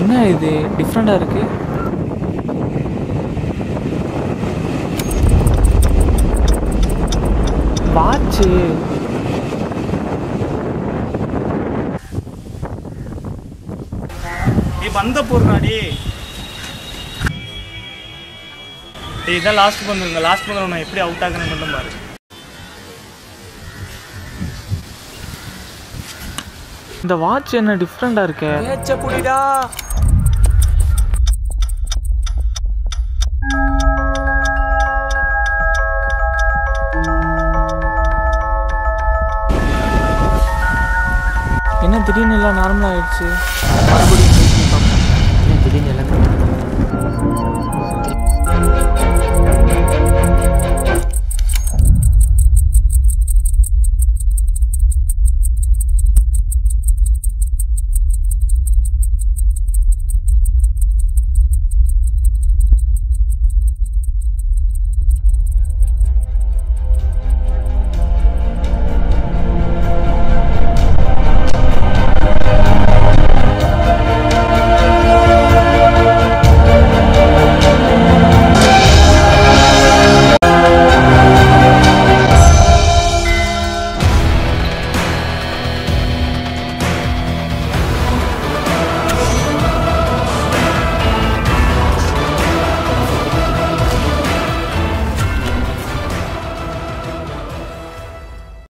என்ன இது டிஃப்ரெண்டாக இருக்கு வாட்சு நீ வந்த போறாடி டேய் இதான் லாஸ்ட் பந்து இந்த லாஸ்ட் பந்து நான் எப்படி அவுட் ஆகுறேன்னு மட்டும் பாரு இந்த வாட்ச் என்ன டிஃப்ரெண்டாக இருக்கே ஏச்ச புடிடா என்ன திடீர்னு எல்லாம் நார்மல் ஆயிடுச்சு மறுபடியும்